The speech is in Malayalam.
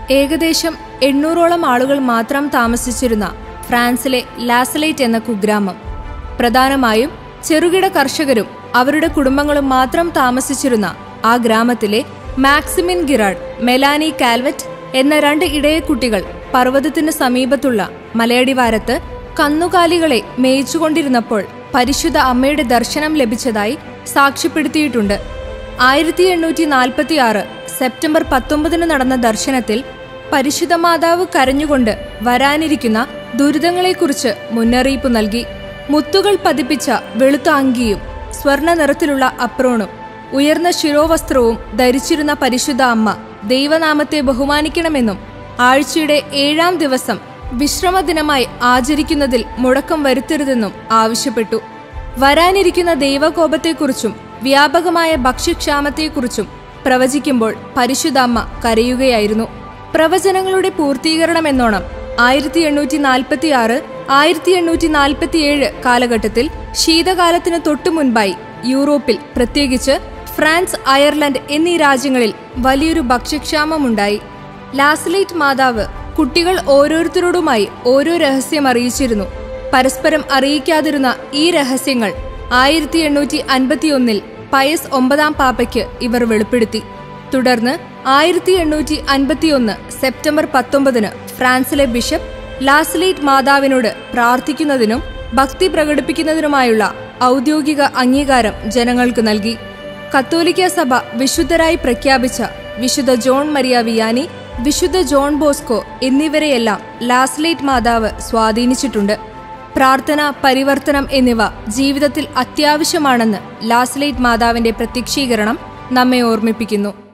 ഏകദേശം എണ്ണൂറോളം ആളുകൾ മാത്രം താമസിച്ചിരുന്ന ഫ്രാൻസിലെ ലാസലൈറ്റ് എന്ന കുഗ്രാമം പ്രധാനമായും ചെറുകിട കർഷകരും അവരുടെ കുടുംബങ്ങളും മാത്രം താമസിച്ചിരുന്ന ആ ഗ്രാമത്തിലെ മാക്സിമിൻ ഗിറാഡ് മെലാനി കാൽവറ്റ് എന്ന രണ്ട് ഇടയക്കുട്ടികൾ പർവ്വതത്തിന് സമീപത്തുള്ള മലയടിവാരത്ത് കന്നുകാലികളെ മേയിച്ചുകൊണ്ടിരുന്നപ്പോൾ പരിശുദ്ധ അമ്മയുടെ ദർശനം ലഭിച്ചതായി സാക്ഷ്യപ്പെടുത്തിയിട്ടുണ്ട് ആയിരത്തി എണ്ണൂറ്റി നാൽപ്പത്തി ആറ് സെപ്റ്റംബർ പത്തൊമ്പതിന് നടന്ന ദർശനത്തിൽ പരിശുദ്ധ മാതാവ് കരഞ്ഞുകൊണ്ട് വരാനിരിക്കുന്ന ദുരിതങ്ങളെക്കുറിച്ച് മുന്നറിയിപ്പ് നൽകി മുത്തുകൾ പതിപ്പിച്ച വെളുത്ത അങ്കിയും സ്വർണ്ണ നിറത്തിലുള്ള അപ്രോണും ഉയർന്ന ശിരോവസ്ത്രവും ധരിച്ചിരുന്ന പരിശുദ്ധ അമ്മ ദൈവനാമത്തെ ബഹുമാനിക്കണമെന്നും ആഴ്ചയുടെ ഏഴാം ദിവസം വിശ്രമദിനമായി ആചരിക്കുന്നതിൽ മുടക്കം വരുത്തരുതെന്നും ആവശ്യപ്പെട്ടു വരാനിരിക്കുന്ന ദൈവകോപത്തെക്കുറിച്ചും വ്യാപകമായ ഭക്ഷ്യക്ഷാമത്തെക്കുറിച്ചും പ്രവചിക്കുമ്പോൾ പരിശുദ്ധ അമ്മ കരയുകയായിരുന്നു പ്രവചനങ്ങളുടെ പൂർത്തീകരണമെന്നോണം ആയിരത്തി എണ്ണൂറ്റി നാൽപ്പത്തി ആറ് ആയിരത്തി എണ്ണൂറ്റി നാൽപ്പത്തിയേഴ് കാലഘട്ടത്തിൽ ശീതകാലത്തിന് തൊട്ടു മുൻപായി യൂറോപ്പിൽ പ്രത്യേകിച്ച് ഫ്രാൻസ് അയർലൻഡ് എന്നീ രാജ്യങ്ങളിൽ വലിയൊരു ഭക്ഷ്യക്ഷാമമുണ്ടായി ലാസ്ലൈറ്റ് മാതാവ് കുട്ടികൾ ഓരോരുത്തരോടുമായി ഓരോ രഹസ്യം അറിയിച്ചിരുന്നു പരസ്പരം അറിയിക്കാതിരുന്ന ഈ രഹസ്യങ്ങൾ ആയിരത്തി എണ്ണൂറ്റി അൻപത്തിയൊന്നിൽ പയസ് ഒമ്പതാം പാപ്പയ്ക്ക് ഇവർ വെളിപ്പെടുത്തി തുടർന്ന് ആയിരത്തി എണ്ണൂറ്റി അൻപത്തിയൊന്ന് സെപ്റ്റംബർ പത്തൊമ്പതിന് ഫ്രാൻസിലെ ബിഷപ്പ് ലാസ്ലൈറ്റ് മാതാവിനോട് പ്രാർത്ഥിക്കുന്നതിനും ഭക്തി പ്രകടിപ്പിക്കുന്നതിനുമായുള്ള ഔദ്യോഗിക അംഗീകാരം ജനങ്ങൾക്ക് നൽകി കത്തോലിക്ക സഭ വിശുദ്ധരായി പ്രഖ്യാപിച്ച വിശുദ്ധ ജോൺ മരിയ വിയാനി വിശുദ്ധ ജോൺ ബോസ്കോ എന്നിവരെയെല്ലാം ലാസ്ലൈറ്റ് മാതാവ് സ്വാധീനിച്ചിട്ടുണ്ട് പ്രാർത്ഥന പരിവർത്തനം എന്നിവ ജീവിതത്തിൽ അത്യാവശ്യമാണെന്ന് ലാസ്ലൈറ്റ് മാതാവിന്റെ പ്രത്യക്ഷീകരണം നമ്മെ ഓർമ്മിപ്പിക്കുന്നു